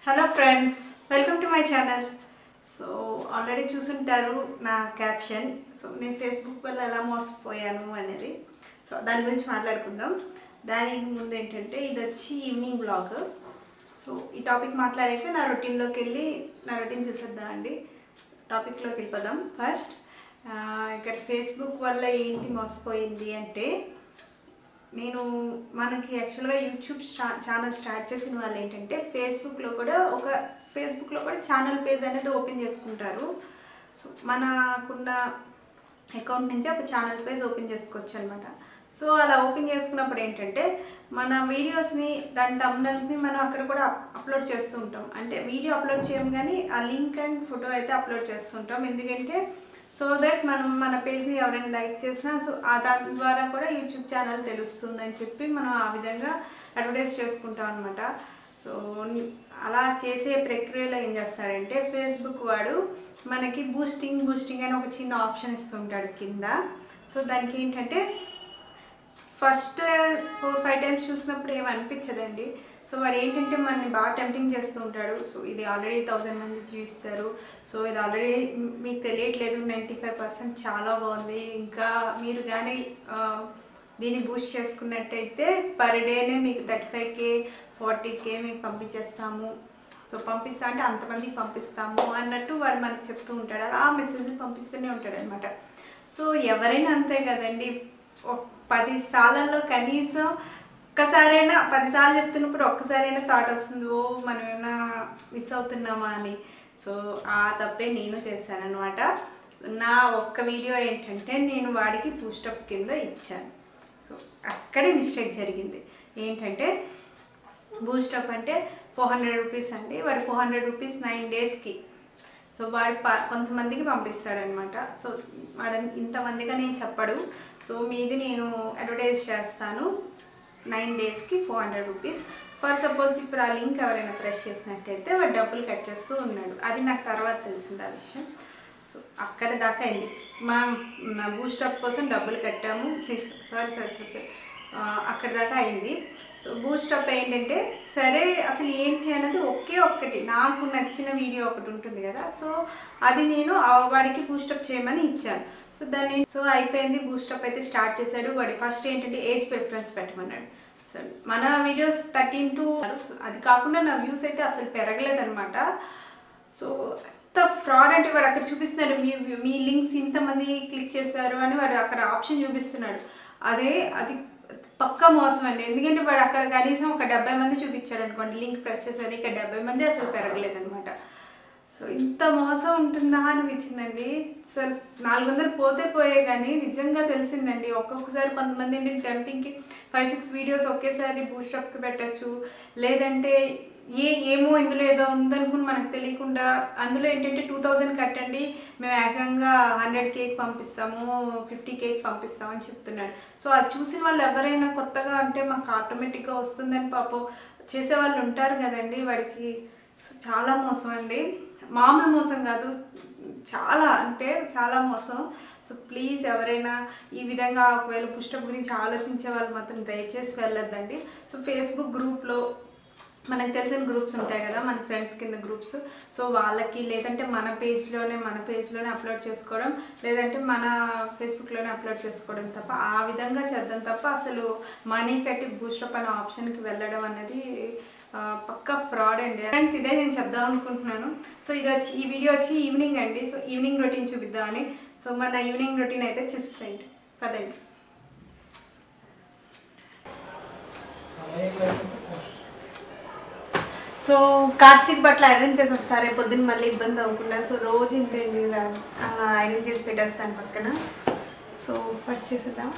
Hello friends welcome to my channel so already చూసుంటారు నా caption so నేను Facebook వల్ల ఎలా మోసపోయాను అనేది సో దాని గురించి మాట్లాడుకుందాం దానికి ముందు ఏంటంటే ఇది వచ్చి ఈవినింగ్ బ్లాగ్ సో ఈ టాపిక్ మాట్లాడాక నా రొటీన్లోకి వెళ్ళి నా రొటీన్ చూసేద్దాం అండి టాపిక్లోకి వెళ్ళిపోదాం ఫస్ట్ ఇక్కడ ఫేస్బుక్ వల్ల ఏంటి మోసపోయింది అంటే నేను మనకి యాక్చువల్గా యూట్యూబ్ స్టా ఛానల్ స్టార్ట్ చేసిన వాళ్ళు ఏంటంటే ఫేస్బుక్లో కూడా ఒక ఫేస్బుక్లో కూడా ఛానల్ పేజ్ అనేది ఓపెన్ చేసుకుంటారు సో మనకున్న అకౌంట్ నుంచి ఒక ఛానల్ పేజ్ ఓపెన్ చేసుకోవచ్చు అనమాట సో అలా ఓపెన్ చేసుకున్నప్పుడు ఏంటంటే మన వీడియోస్ని దాని తమ్నల్స్ని మనం అక్కడ కూడా అప్లోడ్ చేస్తూ ఉంటాం అంటే వీడియో అప్లోడ్ చేయం కానీ ఆ లింక్ అండ్ ఫోటో అయితే అప్లోడ్ చేస్తుంటాం ఎందుకంటే సో దట్ మనం మన పేజ్ని ఎవరైనా లైక్ చేసినా సో ఆ దాని ద్వారా కూడా యూట్యూబ్ ఛానల్ తెలుస్తుందని చెప్పి మనం ఆ విధంగా అడ్వర్టైజ్ చేసుకుంటాం అనమాట సో అలా చేసే ప్రక్రియలో ఏం చేస్తాడంటే ఫేస్బుక్ వాడు మనకి బూస్టింగ్ బూస్టింగ్ అని ఒక చిన్న ఆప్షన్ ఇస్తుంటాడు కింద సో దానికి ఏంటంటే ఫస్ట్ ఫోర్ ఫైవ్ టైమ్స్ చూసినప్పుడు ఏమి అనిపించదండి సో వాడు ఏంటంటే మనని బాగా టెంప్టింగ్ చేస్తూ ఉంటాడు సో ఇది ఆల్రెడీ థౌజండ్ మంది చూపిస్తారు సో ఇది ఆల్రెడీ మీకు తెలియట్లేదు నైంటీ ఫైవ్ పర్సెంట్ చాలా బాగుంది ఇంకా మీరు కానీ దీన్ని బూస్ట్ చేసుకున్నట్టయితే పర్ డేనే మీకు thirty five K forty K మీకు పంపించేస్తాము సో పంపిస్తా అంటే అంతమందికి పంపిస్తాము అన్నట్టు వాడు మనకు చెప్తూ ఉంటాడు అలా ఆ మెసేజ్ పంపిస్తూనే ఉంటాడు అనమాట సో ఎవరైనా అంతే కదండి ఒక పది సార్లలో కనీసం ఒక్కసారైనా పదిసార్లు చెప్తున్నప్పుడు ఒక్కసారైనా థాట్ వస్తుంది ఓ మనం ఏమైనా మిస్ అవుతున్నామా అని సో ఆ తప్పే నేను చేశాను అనమాట నా ఒక్క వీడియో ఏంటంటే నేను వాడికి పూస్టప్ కింద ఇచ్చాను సో అక్కడే మిస్టేక్ జరిగింది ఏంటంటే బూస్టప్ అంటే ఫోర్ హండ్రెడ్ రూపీస్ అండి వాడు ఫోర్ హండ్రెడ్ రూపీస్ నైన్ డేస్కి సో వాడు ప కొంతమందికి పంపిస్తాడనమాట సో వాడు ఇంతమందిగా నేను చెప్పడు సో మీది నేను అడ్వర్టైజ్ చేస్తాను నైన్ డేస్కి four hundred rupees for suppose ఇప్పుడు ఆ లింక్ ఎవరైనా ప్రెస్ చేసినట్టయితే వాడు డబ్బులు కట్ చేస్తూ ఉన్నాడు అది నాకు తర్వాత తెలిసింది ఆ విషయం సో అక్కడ దాకా అయింది మా నా బూస్టప్ కోసం డబ్బులు కట్టాము సారీ సారీ సారీ సారీ అక్కడ దాకా అయింది సో బూస్టప్ ఏంటంటే సరే అసలు ఏంటి అనేది ఒకే ఒక్కటి నాకు నచ్చిన వీడియో ఒకటి ఉంటుంది కదా సో అది నేను ఆ వాడికి బూస్టప్ చేయమని ఇచ్చాను సో దాన్ని సో అయిపోయింది బూస్టప్ అయితే స్టార్ట్ చేశాడు వాడి ఫస్ట్ ఏంటంటే ఏజ్ ప్రిఫరెన్స్ పెట్టమన్నాడు సో మన వీడియోస్ థర్టీన్ టు అది కాకుండా నా వ్యూస్ అయితే అసలు పెరగలేదనమాట సో ఎంత ఫ్రాడ్ అంటే వాడు అక్కడ చూపిస్తున్నాడు మీ మీ లింక్స్ ఇంతమంది క్లిక్ చేశారు అని వాడు అక్కడ ఆప్షన్ చూపిస్తున్నాడు అదే అది పక్క మోసం అండి ఎందుకంటే వాడు అక్కడ కనీసం ఒక డెబ్బై మంది చూపించాడు అనుకోండి లింక్ ప్రెస్ చేశారు ఇక్కడ డెబ్బై మంది అసలు పెరగలేదనమాట సో ఇంత మోసం ఉంటుందా అనిపించిందండి అసలు నాలుగు వందలు పోతే పోయే కానీ నిజంగా తెలిసిందండి ఒక్కొక్కసారి కొంతమంది ఏంటంటే టెంపింగ్కి ఫైవ్ సిక్స్ వీడియోస్ ఒకేసారి బూస్టప్కి పెట్టచ్చు లేదంటే ఏ ఏమో ఇందులో ఏదో ఉందనుకుని మనకు తెలియకుండా అందులో ఏంటంటే టూ థౌజండ్ కట్టండి మేము ఏకంగా హండ్రెడ్ కేక్ పంపిస్తాము ఫిఫ్టీ కేక్ పంపిస్తాము అని చెప్తున్నాడు సో అది చూసిన వాళ్ళు ఎవరైనా కొత్తగా అంటే మాకు ఆటోమేటిక్గా వస్తుందని పాపం చేసేవాళ్ళు ఉంటారు కదండి వాడికి సో చాలా మోసం అండి మామూలు మోసం కాదు చాలా అంటే చాలా మోసం సో ప్లీజ్ ఎవరైనా ఈ విధంగా ఒకవేళ పుష్టప్ గురించి ఆలోచించే వాళ్ళు మాత్రం దయచేసి వెళ్ళొద్దండి సో ఫేస్బుక్ గ్రూప్లో మనకు తెలిసిన గ్రూప్స్ ఉంటాయి కదా మన ఫ్రెండ్స్ కింద గ్రూప్స్ సో వాళ్ళకి లేదంటే మన పేజ్లోనే మన పేజ్లోనే అప్లోడ్ చేసుకోవడం లేదంటే మన ఫేస్బుక్లోనే అప్లోడ్ చేసుకోవడం తప్ప ఆ విధంగా చేద్దాం తప్ప అసలు మనీ కట్టి బూస్టప్ అనే ఆప్షన్కి వెళ్ళడం అనేది పక్క ఫ్రాడ్ అండి ఫ్రెండ్స్ ఇదే నేను చెప్దాం అనుకుంటున్నాను సో ఇది వచ్చి ఈ వీడియో వచ్చి ఈవినింగ్ అండి సో ఈవినింగ్ రొటీన్ చూపిద్దామని సో మన ఈవినింగ్ రొటీన్ అయితే చూసేయండి పదండి సో కార్తీక్ బట్టలు ఐరన్ చేసి వస్తారు పొద్దున్న మళ్ళీ ఇబ్బంది అవ్వకుండా సో రోజు ఇంతేంటి ఇలా ఐరన్ చేసి పెట్టేస్తాను పక్కన సో ఫస్ట్ చేసేద్దాం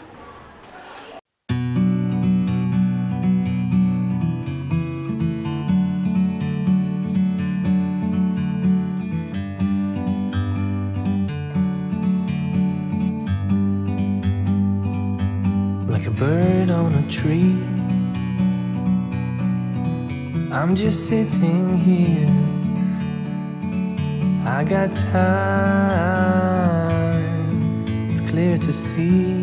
like a bird on a tree. I'm just sitting here. I got time, it's clear to see.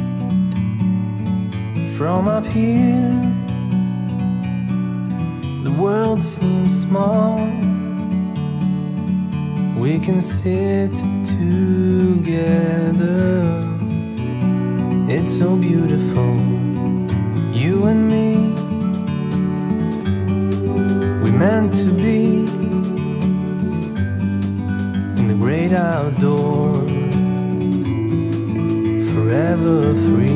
From up here, the the world seems small, we can sit together. It's so beautiful, you and me. We meant to be in the great outdoors, forever free.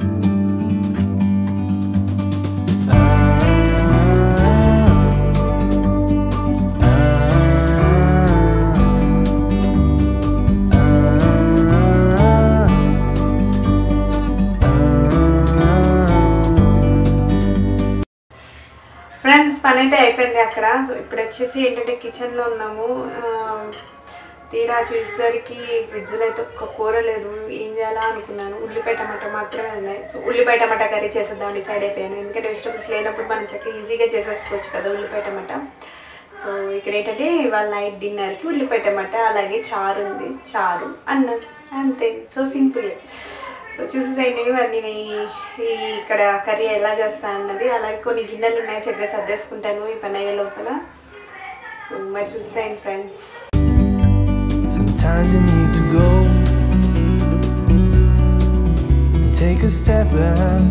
Friends పని అయితే అయిపోయింది అక్కడ so ఇప్పుడు వచ్చేసి ఏంటంటే కిచెన్లో ఉన్నాము ఆ, తీరా చూసేసరికి ఫ్రిడ్జ్లో అయితే ఒక్క కూర లేదు ఏం చేయాలా అనుకున్నాను ఉల్లిపాయ టమాటా మాత్రమే ఉన్నాయి సో ఉల్లిపాయ టమాటా కర్రీ చేసేద్దాం డిసైడ్ అయిపోయాను ఎందుకంటే వెజిటబుల్స్ లేనప్పుడు మనం చక్కగా ఈజీగా చేసేసుకోవచ్చు కదా ఉల్లిపాయ టమాటా సో ఇక్కడ ఏంటంటే ఇవాళ నైట్ డిన్నర్కి ఉల్లిపాయ టమాటా అలాగే చారు ఉంది చారు అన్నం అంతే సో సింపుల్ సో చూసేసేయండి మరి నేను ఈ- ఈ ఇక్కడ కర్రీ ఎలా చేస్తాను అన్నది అలాగే కొన్ని గిన్నెలు ఉన్నాయి చక్కగా సర్దేసుకుంటాను ఈ పని అయ్యే లోపల సో మరి చూసేయండి friends Sometimes you need to go and take a step back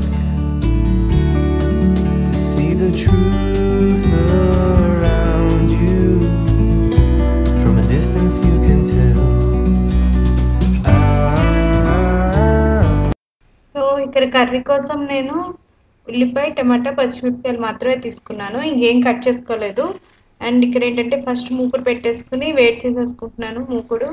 to see the truth around you. From a distance, you can tell. Ah. So ఇక్కడ కర్రీ కోసం నేను ఉల్లిపాయ టమాటా పచ్చిమిరపకాయలు మాత్రమే తీసుకున్నాను ఇంకేం కట్ చేసుకోలేదు అండ్ ఇక్కడ ఏంటంటే ఫస్ట్ మూకుడు పెట్టేసుకుని వెయిట్ చేసేసుకుంటున్నాను మూకుడు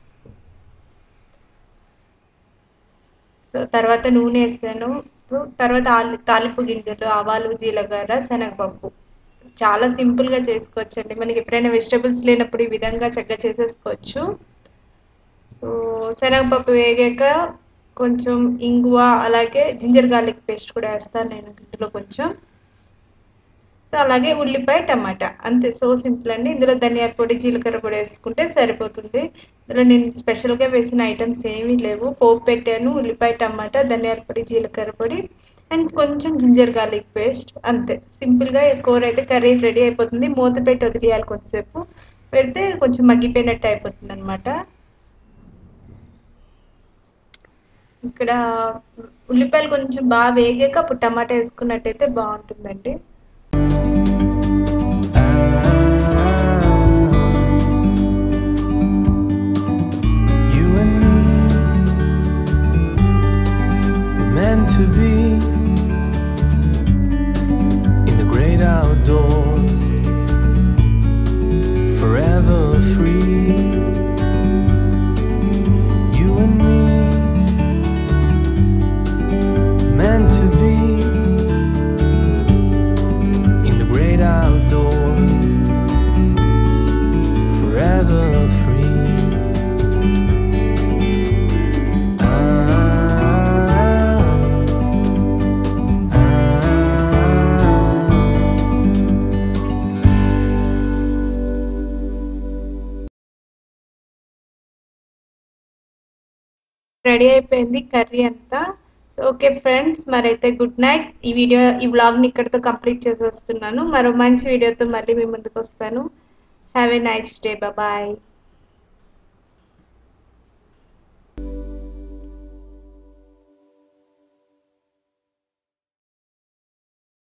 సో తర్వాత నూనె వేసాను సో తర్వాత ఆలు తాలింపు గింజలు ఆవాలు జీలకర్ర శనగపప్పు చాలా సింపుల్గా చేసుకోవచ్చండి మనకి ఎప్పుడైనా వెజిటబుల్స్ లేనప్పుడు ఈ విధంగా చక్కగా చేసేసుకోవచ్చు సో శనగపప్పు వేగాక కొంచెం ఇంగువ అలాగే జింజర్ గార్లిక్ పేస్ట్ కూడా వేస్తాను నేను ఇందులో కొంచెం సో అలాగే ఉల్లిపాయ టమాటా అంతే సో సింపుల్ అండి ఇందులో ధనియాల పొడి జీలకర్ర పొడి వేసుకుంటే సరిపోతుంది ఇందులో నేను స్పెషల్గా వేసిన ఐటమ్స్ ఏమీ లేవు పోపు పెట్టాను ఉల్లిపాయ టమాటా ధనియాల పొడి జీలకర్ర పొడి అండ్ కొంచెం జింజర్ గార్లిక్ పేస్ట్ అంతే సింపుల్గా కూర అయితే కర్రీ రెడీ అయిపోతుంది మూత పెట్టి వదిలేయాలి కొంచెంసేపు పెడితే కొంచెం మగ్గిపోయినట్టు అయిపోతుంది అనమాట ఇక్కడ ఉల్లిపాయలు కొంచెం బాగా వేగాక అప్పుడు టమాటా వేసుకున్నట్టయితే బాగుంటుందండి You and me were meant to be in the great outdoors, forever free. You and me meant to be in the great outdoors, forever free. Ready అయిపోయింది కర్రీ అంతా ఓకే ఫ్రెండ్స్ మరైతే గుడ్ నైట్ ఈ video ఈ వ్లాగ్ని ఇక్కడితో complete చేసేస్తున్నాను మరో మంచి వీడియోతో మళ్ళీ మీ ముందుకు వస్తాను have a nice day bye